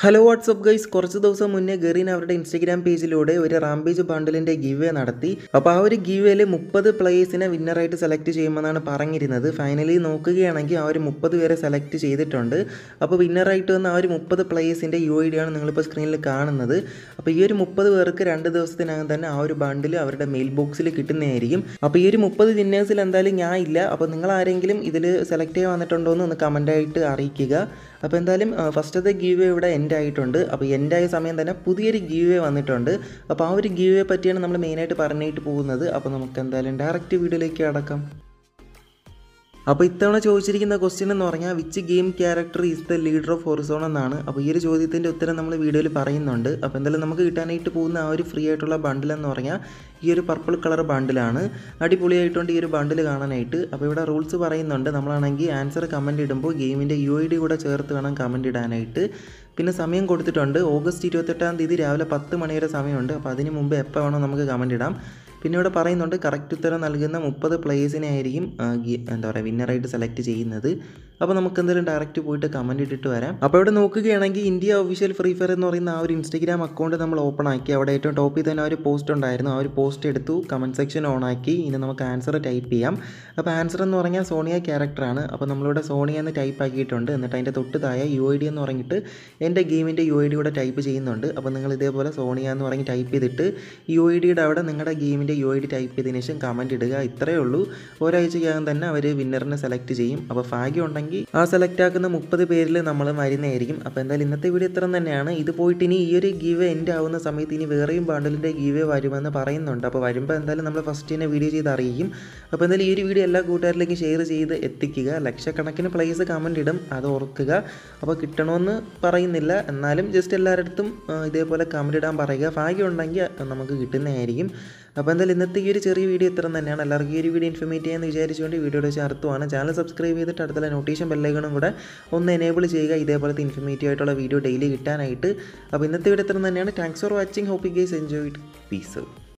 hello WhatsApp guys കുറച്ച് ദിവസം മുന്നേ ഗെറിൻ അവരുടെ ഇൻസ്റ്റഗ്രാം പേജിലൂടെ ഒരു റാംപേജ് ബണ്ടിലിൻ്റെ ഗിവ് നടത്തി അപ്പോൾ ആ ഒരു ഗിവേയിൽ മുപ്പത് പ്ലേയേഴ്സിനെ വിന്നറായിട്ട് സെലക്ട് ചെയ്യുമെന്നാണ് പറഞ്ഞിരുന്നത് ഫൈനലി നോക്കുകയാണെങ്കിൽ ആ ഒരു മുപ്പത് പേരെ സെലക്ട് ചെയ്തിട്ടുണ്ട് അപ്പോൾ വിന്നറായിട്ട് വന്ന ആ ഒരു മുപ്പത് പ്ലേയേഴ്സിൻ്റെ യു ഐ ഡി ആണ് നിങ്ങളിപ്പോൾ സ്ക്രീനിൽ കാണുന്നത് അപ്പോൾ ഈ ഒരു മുപ്പത് പേർക്ക് രണ്ട് ദിവസത്തിനകം തന്നെ ആ ഒരു ബണ്ടിൽ അവരുടെ മെയിൽ ബോക്സിൽ കിട്ടുന്നതായിരിക്കും അപ്പോൾ ഈ ഒരു മുപ്പത് വിന്നേഴ്സിൽ എന്തായാലും ഞാൻ ഇല്ല അപ്പോൾ നിങ്ങൾ ആരെങ്കിലും ഇതിൽ സെലക്ട് ചെയ്യാൻ വന്നിട്ടുണ്ടോ എന്ന് ഒന്ന് കമൻ്റായിട്ട് അറിയിക്കുക അപ്പോൾ എന്തായാലും ഫസ്റ്റത്തെ ഗീവ് ഇവിടെ എൻഡ് ആയിട്ടുണ്ട് അപ്പോൾ എൻഡ് ആയ സമയം തന്നെ പുതിയൊരു ഗീവ് വന്നിട്ടുണ്ട് അപ്പോൾ ആ ഒരു ഗീവ് പറ്റിയാണ് നമ്മൾ മെയിനായിട്ട് പറഞ്ഞിട്ട് പോകുന്നത് അപ്പോൾ നമുക്ക് എന്തായാലും ഡയറക്റ്റ് വീഡിയോയിലേക്ക് കടക്കാം അപ്പോൾ ഇത്തവണ ചോദിച്ചിരിക്കുന്ന ക്വസ്റ്റ്യൻ എന്ന് പറഞ്ഞാൽ which game character is the leader of Horizon എന്നാണ് അപ്പോൾ ഈ ഒരു ചോദ്യത്തിൻ്റെ ഉത്തരം നമ്മൾ വീഡിയോയിൽ പറയുന്നുണ്ട് അപ്പോൾ എന്തായാലും നമുക്ക് കിട്ടാനായിട്ട് പോകുന്ന ആ ഒരു ഫ്രീ ആയിട്ടുള്ള ബണ്ടിൽ എന്ന് പറഞ്ഞാൽ ഈ ഒരു പർപ്പിൾ കളർ ബണ്ടിലാണ് അടിപൊളിയായിട്ടുണ്ട് ഈ ഒരു ബണ്ടിൽ കാണാനായിട്ട് അപ്പോൾ ഇവിടെ റൂൾസ് പറയുന്നുണ്ട് നമ്മളാണെങ്കിൽ ആൻസർ കമൻറ്റ് ഇടുമ്പോൾ ഗെയിമിൻ്റെ യു ഐ ഡി കൂടെ ചേർത്ത് വേണം കമൻറ്റ് ഇടാനായിട്ട് പിന്നെ സമയം കൊടുത്തിട്ടുണ്ട് ഓഗസ്റ്റ് ഇരുപത്തെട്ടാം തീയതി രാവിലെ പത്ത് മണി വരെ സമയമുണ്ട് അപ്പോൾ അതിന് മുമ്പ് എപ്പോൾ വേണോ നമുക്ക് കമൻറ്റ് ഇടാം പിന്നെ ഇവിടെ പറയുന്നുണ്ട് കറക്റ്റ് ഉത്തരം നൽകുന്ന മുപ്പത് പ്ലേയേഴ്സിനെ ആയിരിക്കും ആ, ഗി- എന്താ പറയുക വിന്നറായിട്ട് സെലക്ട് ചെയ്യുന്നത് അപ്പോൾ നമുക്ക് എന്തായാലും ഡയറക്റ്റ് പോയിട്ട് കമൻറ്റ് ഇട്ടിട്ട് വരാം അപ്പോൾ ഇവിടെ നോക്കുകയാണെങ്കിൽ ഇന്ത്യ ഒഫീഷ്യൽ ഫ്രീ ഫയർ എന്ന് പറയുന്ന ആ ഒരു ഇൻസ്റ്റഗ്രാം അക്കൗണ്ട് നമ്മൾ ഓപ്പൺ ആക്കി അവിടെ ഏറ്റവും ടോപ്പിൽ തന്നെ ആ ഒരു പോസ്റ്റ് ഉണ്ടായിരുന്നു ആ ഒരു പോസ്റ്റ് എടുത്തു കമൻറ്റ് സെക്ഷൻ ഓൺ ആക്കി ഇനി നമുക്ക് ആൻസർ ടൈപ്പ് ചെയ്യാം അപ്പോൾ ആൻസർ എന്ന് പറഞ്ഞാൽ സോണിയ ക്യാരക്ടറാണ് അപ്പോൾ നമ്മളിവിടെ സോണിയ എന്ന് ടൈപ്പ് ആക്കിയിട്ടുണ്ട് എന്നിട്ട് അതിൻ്റെ തൊട്ട് താഴെ യു ഐ ഡി എന്ന് പറഞ്ഞിട്ട് എൻ്റെ ഗെയിമിൻ്റെ യു ഐ ഡി കൂടെ ടൈപ്പ് ചെയ്യുന്നുണ്ട് അപ്പോൾ നിങ്ങൾ ഇതേപോലെ സോണിയ എന്ന് പറഞ്ഞ് ടൈപ്പ് ചെയ്തിട്ട് യു ഐ ഡിയുടെ അവിടെ നിങ്ങളുടെ ഗെയിമിൻ്റെ യു ഐ ഡി ടൈപ്പ് ചെയ്തതിന് ശേഷം കമൻറ്റ് ഇടുക ഇത്രയേ ഉള്ളൂ ഒരാഴ്ചയ്ക്കകം തന്നെ അവർ വിന്നറിനെ സെലക്ട് ചെയ്യും അപ്പോൾ ഭാഗ്യം ഉണ്ടെങ്കിൽ ആ സെലക്ട് ആക്കുന്ന മുപ്പത് പേരിൽ നമ്മൾ വരുന്നതായിരിക്കും അപ്പോൾ എന്തായാലും ഇന്നത്തെ വീഡിയോ ഇത്ര തന്നെയാണ് ഇത് പോയിട്ട് ഇനി ഈ ഒരു ഗീവ് എൻഡ് ആവുന്ന സമയത്ത് ഇനി വേറെയും ബണ്ടിലിൻ്റെ ഗീവ് വരുമെന്ന് പറയുന്നുണ്ട് അപ്പോൾ വരുമ്പോൾ എന്തായാലും നമ്മൾ ഫസ്റ്റ് തന്നെ വീഡിയോ ചെയ്ത് അറിയിക്കും അപ്പോൾ എന്തായാലും ഈ ഒരു വീഡിയോ എല്ലാ കൂട്ടുകാരിലേക്കും ഷെയർ ചെയ്ത് എത്തിക്കുക ലക്ഷക്കണക്കിന് പ്ലേസ് കമൻറ്റ് ഇടും അത് ഓർക്കുക അപ്പോൾ കിട്ടണമെന്ന് പറയുന്നില്ല എന്നാലും ജസ്റ്റ് എല്ലാവരുടെ അടുത്തും ആ, ഇതേപോലെ കമൻറ്റ് ഇടാൻ പറയുക ഭാഗ്യം ഉണ്ടെങ്കിൽ നമുക്ക് കിട്ടുന്നതായിരിക്കും അപ്പോൾ എന്തായാലും ഇന്നത്തെ ഈ ഒരു ചെറിയ വീഡിയോ ഇത്ര തന്നെയാണ് എല്ലാവർക്കും ഈ ഒരു വീഡിയോ ഇൻഫർമേറ്റ് ചെയ്യാമെന്ന് വിചാരിച്ചുകൊണ്ട് വീഡിയോയുടെ ചേർത്തുവാണ് ചാനൽ സബ്സ്ക്രൈബ് ചെയ്തിട്ട് അടുത്തുള്ള നോട്ടീഷൻ ബെല്ലൈക്കണും കൂടെ ഒന്ന് എനേബിൾ ചെയ്യുക ഇതേപോലത്തെ ഇൻഫർമേറ്റീവ് ആയിട്ടുള്ള വീഡിയോ ഡെയിലി കിട്ടാനായിട്ട് അപ്പോൾ ഇന്നത്തെ വീഡിയോ ഇത്ര തന്നെയാണ് thanks for watching hope guys enjoy piece